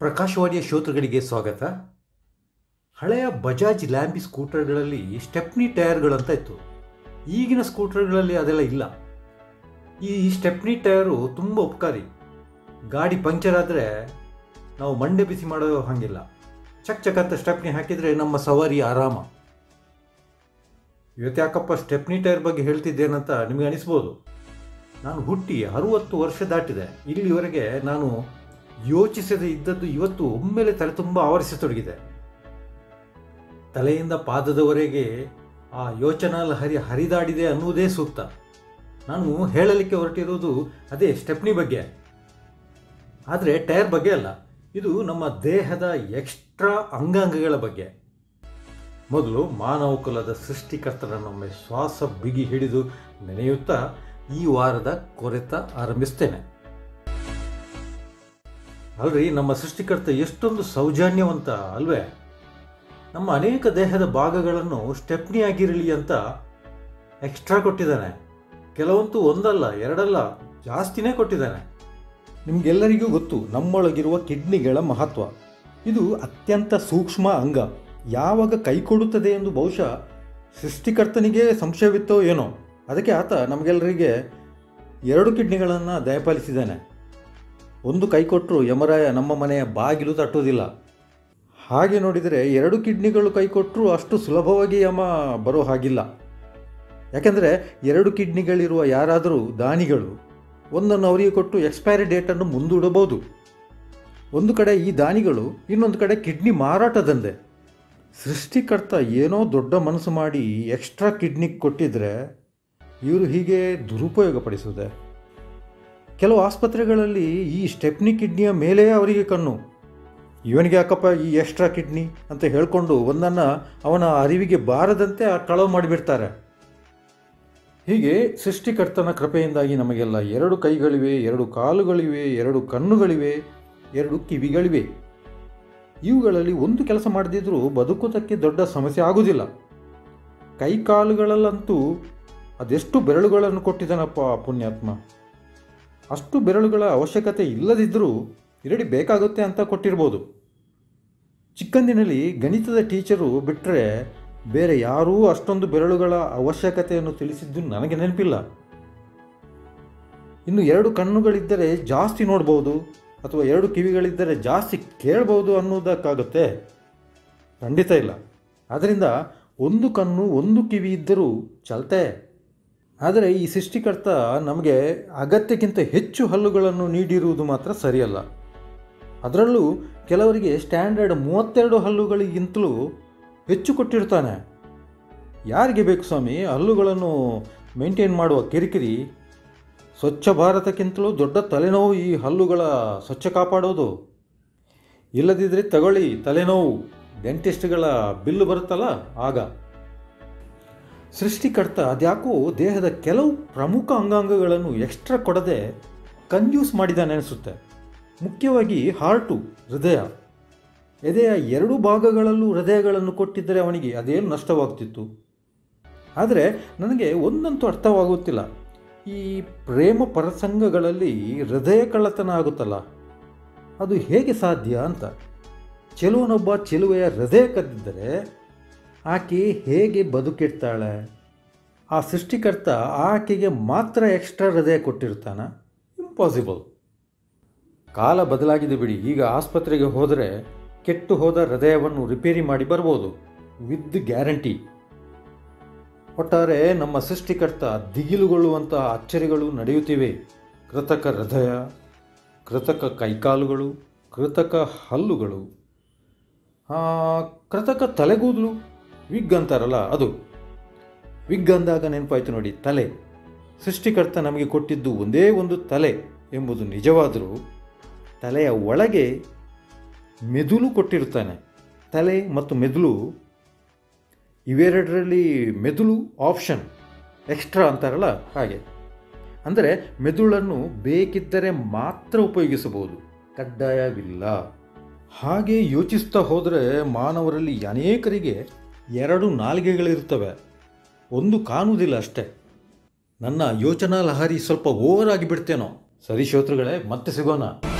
ಪ್ರಕಾಶವಾಣಿಯ ಶ್ರೋತೃಗಳಿಗೆ ಸ್ವಾಗತ ಹಳೆಯ ಬಜಾಜ್ ಲ್ಯಾಂಬಿ ಸ್ಕೂಟರ್ಗಳಲ್ಲಿ ಸ್ಟೆಪ್ನಿ ಟೈರ್ಗಳಂತ ಇತ್ತು ಈಗಿನ ಸ್ಕೂಟರ್ಗಳಲ್ಲಿ ಅದೆಲ್ಲ ಇಲ್ಲ ಈ ಸ್ಟೆಪ್ನಿ ಟೈರು ತುಂಬ ಉಪಕಾರಿ ಗಾಡಿ ಪಂಕ್ಚರ್ ಆದರೆ ನಾವು ಮಂಡೆ ಬಿಸಿ ಮಾಡೋ ಹಾಗಿಲ್ಲ ಚಕ್ ಚಕ್ ಅಂತ ಸ್ಟೆಪ್ನಿ ಹಾಕಿದರೆ ನಮ್ಮ ಸವಾರಿ ಆರಾಮ ಇವತ್ತು ಯಾಕಪ್ಪ ಸ್ಟೆಪ್ನಿ ಟೈರ್ ಬಗ್ಗೆ ಹೇಳ್ತಿದ್ದೇನಂತ ನಿಮಗೆ ಅನಿಸ್ಬೋದು ನಾನು ಹುಟ್ಟಿ ಅರುವತ್ತು ವರ್ಷ ದಾಟಿದೆ ಇಲ್ಲಿವರೆಗೆ ನಾನು ಯೋಚಿಸದೆ ಇದ್ದದ್ದು ಇವತ್ತು ಒಮ್ಮೆಲೆ ತಲೆ ತುಂಬ ಆವರಿಸತೊಡಗಿದೆ ತಲೆಯಿಂದ ಪಾದದವರೆಗೆ ಆ ಯೋಚನಾ ಲಹರಿ ಹರಿದಾಡಿದೆ ಅನ್ನುವುದೇ ಸೂಕ್ತ ನಾನು ಹೇಳಲಿಕ್ಕೆ ಹೊರಟಿರೋದು ಅದೇ ಸ್ಟೆಪ್ನಿ ಬಗ್ಗೆ ಆದರೆ ಟೈರ್ ಬಗ್ಗೆ ಅಲ್ಲ ಇದು ನಮ್ಮ ದೇಹದ ಎಕ್ಸ್ಟ್ರಾ ಅಂಗಾಂಗಗಳ ಬಗ್ಗೆ ಮೊದಲು ಮಾನವ ಕುಲದ ಸೃಷ್ಟಿಕರ್ತರನ್ನೊಮ್ಮೆ ಶ್ವಾಸ ಬಿಗಿ ಹಿಡಿದು ನೆನೆಯುತ್ತಾ ಈ ವಾರದ ಕೊರೆತ ಆರಂಭಿಸ್ತೇನೆ ಅಲ್ರಿ ನಮ್ಮ ಸೃಷ್ಟಿಕರ್ತ ಎಷ್ಟೊಂದು ಸೌಜನ್ಯವಂತ ಅಲ್ವೇ ನಮ್ಮ ಅನೇಕ ದೇಹದ ಭಾಗಗಳನ್ನು ಸ್ಟೆಪ್ನಿ ಆಗಿರಲಿ ಅಂತ ಎಕ್ಸ್ಟ್ರಾ ಕೊಟ್ಟಿದ್ದಾನೆ ಕೆಲವಂತೂ ಒಂದಲ್ಲ ಎರಡಲ್ಲ ಜಾಸ್ತಿನೇ ಕೊಟ್ಟಿದ್ದಾನೆ ನಿಮಗೆಲ್ಲರಿಗೂ ಗೊತ್ತು ನಮ್ಮೊಳಗಿರುವ ಕಿಡ್ನಿಗಳ ಮಹತ್ವ ಇದು ಅತ್ಯಂತ ಸೂಕ್ಷ್ಮ ಅಂಗ ಯಾವಾಗ ಕೈ ಕೊಡುತ್ತದೆ ಎಂದು ಬಹುಶಃ ಸೃಷ್ಟಿಕರ್ತನಿಗೆ ಸಂಶಯವಿತ್ತೋ ಏನೋ ಅದಕ್ಕೆ ಆತ ನಮಗೆಲ್ಲರಿಗೆ ಎರಡು ಕಿಡ್ನಿಗಳನ್ನು ದಯಪಾಲಿಸಿದ್ದಾನೆ ಒಂದು ಕೈ ಕೊಟ್ಟರು ಯಮರಾಯ ನಮ್ಮ ಮನೆಯ ಬಾಗಿಲು ತಟ್ಟುವುದಿಲ್ಲ ಹಾಗೆ ನೋಡಿದರೆ ಎರಡು ಕಿಡ್ನಿಗಳು ಕೈ ಕೊಟ್ಟರು ಅಷ್ಟು ಸುಲಭವಾಗಿ ಯಮ ಬರೋ ಹಾಗಿಲ್ಲ ಯಾಕೆಂದರೆ ಎರಡು ಕಿಡ್ನಿಗಳಿರುವ ಯಾರಾದರೂ ದಾನಿಗಳು ಒಂದನ್ನು ಅವರಿಗೆ ಕೊಟ್ಟು ಎಕ್ಸ್ಪೈರಿ ಡೇಟನ್ನು ಮುಂದೂಡಬಹುದು ಒಂದು ಕಡೆ ಈ ದಾನಿಗಳು ಇನ್ನೊಂದು ಕಡೆ ಕಿಡ್ನಿ ಮಾರಾಟದಂದೆ ಸೃಷ್ಟಿಕರ್ತ ಏನೋ ದೊಡ್ಡ ಮನಸ್ಸು ಮಾಡಿ ಎಕ್ಸ್ಟ್ರಾ ಕಿಡ್ನಿ ಕೊಟ್ಟಿದ್ರೆ ಇವರು ಹೀಗೆ ದುರುಪಯೋಗ ಪಡಿಸುವುದೇ ಕೆಲವು ಆಸ್ಪತ್ರೆಗಳಲ್ಲಿ ಈ ಸ್ಟೆಪ್ನಿ ಕಿಡ್ನಿಯ ಮೇಲೇ ಅವರಿಗೆ ಕಣ್ಣು ಇವನಿಗೆ ಯಾಕಪ್ಪ ಈ ಎಕ್ಸ್ಟ್ರಾ ಕಿಡ್ನಿ ಅಂತ ಹೇಳಿಕೊಂಡು ಒಂದನ್ನು ಅವನ ಅರಿವಿಗೆ ಬಾರದಂತೆ ಆ ಕಳವು ಮಾಡಿಬಿಡ್ತಾರೆ ಹೀಗೆ ಸೃಷ್ಟಿಕರ್ತನ ಕೃಪೆಯಿಂದಾಗಿ ನಮಗೆಲ್ಲ ಎರಡು ಕೈಗಳಿವೆ ಎರಡು ಕಾಲುಗಳಿವೆ ಎರಡು ಕಣ್ಣುಗಳಿವೆ ಎರಡು ಕಿವಿಗಳಿವೆ ಇವುಗಳಲ್ಲಿ ಒಂದು ಕೆಲಸ ಮಾಡದಿದ್ರೂ ಬದುಕುವುದಕ್ಕೆ ದೊಡ್ಡ ಸಮಸ್ಯೆ ಆಗುವುದಿಲ್ಲ ಕೈ ಕಾಲುಗಳಲ್ಲಂತೂ ಅದೆಷ್ಟು ಬೆರಳುಗಳನ್ನು ಕೊಟ್ಟಿದ್ದಾನಪ್ಪ ಪುಣ್ಯಾತ್ಮ ಅಷ್ಟು ಬೆರಳುಗಳ ಅವಶ್ಯಕತೆ ಇಲ್ಲದಿದ್ದರೂ ಇರಡಿ ಬೇಕಾಗುತ್ತೆ ಅಂತ ಕೊಟ್ಟಿರ್ಬೋದು ಚಿಕ್ಕಂದಿನಲ್ಲಿ ಗಣಿತದ ಟೀಚರು ಬಿಟ್ಟರೆ ಬೇರೆ ಯಾರೂ ಅಷ್ಟೊಂದು ಬೆರಳುಗಳ ಅವಶ್ಯಕತೆಯನ್ನು ತಿಳಿಸಿದ್ದು ನನಗೆ ನೆನಪಿಲ್ಲ ಇನ್ನು ಎರಡು ಕಣ್ಣುಗಳಿದ್ದರೆ ಜಾಸ್ತಿ ನೋಡ್ಬೋದು ಅಥವಾ ಎರಡು ಕಿವಿಗಳಿದ್ದರೆ ಜಾಸ್ತಿ ಕೇಳ್ಬೋದು ಅನ್ನೋದಕ್ಕಾಗುತ್ತೆ ಖಂಡಿತ ಇಲ್ಲ ಆದ್ದರಿಂದ ಒಂದು ಕಣ್ಣು ಒಂದು ಕಿವಿ ಇದ್ದರೂ ಚಲ್ತೆ ಆದರೆ ಈ ಸೃಷ್ಟಿಕರ್ತ ನಮಗೆ ಅಗತ್ಯಕ್ಕಿಂತ ಹೆಚ್ಚು ಹಲ್ಲುಗಳನ್ನು ನೀಡಿರುವುದು ಮಾತ್ರ ಸರಿಯಲ್ಲ ಅದರಲ್ಲೂ ಕೆಲವರಿಗೆ ಸ್ಟ್ಯಾಂಡರ್ಡ್ ಮೂವತ್ತೆರಡು ಹಲ್ಲುಗಳಿಗಿಂತಲೂ ಹೆಚ್ಚು ಕೊಟ್ಟಿರ್ತಾನೆ ಯಾರಿಗೆ ಬೇಕು ಸ್ವಾಮಿ ಹಲ್ಲುಗಳನ್ನು ಮೇಂಟೈನ್ ಮಾಡುವ ಕಿರಿಕಿರಿ ಸ್ವಚ್ಛ ಭಾರತಕ್ಕಿಂತಲೂ ದೊಡ್ಡ ತಲೆನೋವು ಈ ಹಲ್ಲುಗಳ ಸ್ವಚ್ಛ ಕಾಪಾಡೋದು ಇಲ್ಲದಿದ್ದರೆ ತಗೊಳ್ಳಿ ತಲೆನೋವು ಡೆಂಟಿಸ್ಟ್ಗಳ ಬಿಲ್ಲು ಬರುತ್ತಲ್ಲ ಆಗ ಸೃಷ್ಟಿಕರ್ತ ಅದ್ಯಾಕೋ ದೇಹದ ಕೆಲವು ಪ್ರಮುಖ ಅಂಗಾಂಗಗಳನ್ನು ಎಕ್ಸ್ಟ್ರಾ ಕೊಡದೆ ಕನ್ಯೂಸ್ ಮಾಡಿದ್ದಾನೆ ಅನಿಸುತ್ತೆ ಮುಖ್ಯವಾಗಿ ಹಾರ್ಟು ಹೃದಯ ಎದೆಯ ಎರಡು ಭಾಗಗಳಲ್ಲೂ ಹೃದಯಗಳನ್ನು ಕೊಟ್ಟಿದ್ದರೆ ಅವನಿಗೆ ಅದೇನು ನಷ್ಟವಾಗ್ತಿತ್ತು ಆದರೆ ನನಗೆ ಒಂದಂತೂ ಅರ್ಥವಾಗುತ್ತಿಲ್ಲ ಈ ಪ್ರೇಮ ಪ್ರಸಂಗಗಳಲ್ಲಿ ಹೃದಯ ಕಳ್ಳತನ ಆಗುತ್ತಲ್ಲ ಅದು ಹೇಗೆ ಸಾಧ್ಯ ಅಂತ ಚೆಲುವನೊಬ್ಬ ಚೆಲುವೆಯ ಹೃದಯ ಕದ್ದಿದ್ದರೆ ಆಕೆ ಹೇಗೆ ಬದುಕಿರ್ತಾಳೆ ಆ ಸೃಷ್ಟಿಕರ್ತ ಆಕೆಗೆ ಮಾತ್ರ ಎಕ್ಸ್ಟ್ರಾ ಹೃದಯ ಕೊಟ್ಟಿರ್ತಾನ ಇಂಪಾಸಿಬಲ್ ಕಾಲ ಬದಲಾಗಿದೆ ಬಿಡಿ ಈಗ ಆಸ್ಪತ್ರೆಗೆ ಹೋದರೆ ಕೆಟ್ಟು ಹೋದ ಹೃದಯವನ್ನು ರಿಪೇರಿ ಮಾಡಿ ಬರ್ಬೋದು ವಿತ್ ಗ್ಯಾರಂಟಿ ಒಟ್ಟಾರೆ ನಮ್ಮ ಸೃಷ್ಟಿಕರ್ತ ದಿಗಿಲುಗೊಳ್ಳುವಂಥ ಅಚ್ಚರಿಗಳು ನಡೆಯುತ್ತಿವೆ ಕೃತಕ ಹೃದಯ ಕೃತಕ ಕೈಕಾಲುಗಳು ಕೃತಕ ಹಲ್ಲುಗಳು ಕೃತಕ ತಲೆಗೂದಲು ವಿಗ್ ಅಂತಾರಲ್ಲ ಅದು ವಿಗ್ ಅಂದಾಗ ನೆನಪಾಯ್ತು ನೋಡಿ ತಲೆ ಸೃಷ್ಟಿಕರ್ತ ನಮಗೆ ಕೊಟ್ಟಿದ್ದು ಒಂದೇ ಒಂದು ತಲೆ ಎಂಬುದು ನಿಜವಾದರೂ ತಲೆಯ ಒಳಗೆ ಮೆದುಳು ಕೊಟ್ಟಿರ್ತಾನೆ ತಲೆ ಮತ್ತು ಮೆದುಳು ಇವೆರಡರಲ್ಲಿ ಮೆದುಳು ಆಪ್ಷನ್ ಎಕ್ಸ್ಟ್ರಾ ಅಂತಾರಲ್ಲ ಹಾಗೆ ಅಂದರೆ ಮೆದುಳನ್ನು ಬೇಕಿದ್ದರೆ ಮಾತ್ರ ಉಪಯೋಗಿಸಬಹುದು ಕಡ್ಡಾಯವಿಲ್ಲ ಹಾಗೆ ಯೋಚಿಸ್ತಾ ಹೋದರೆ ಮಾನವರಲ್ಲಿ ಅನೇಕರಿಗೆ ಎರಡು ನಾಲಿಗೆಗಳಿರ್ತವೆ ಒಂದು ಕಾಣುವುದಿಲ್ಲ ಅಷ್ಟೇ ನನ್ನ ಯೋಚನಾ ಲಹರಿ ಸ್ವಲ್ಪ ಓವರ್ ಆಗಿಬಿಡ್ತೇನೋ ಸರಿ ಶ್ರೋತೃಗಳೇ ಮತ್ತೆ ಸಿಗೋಣ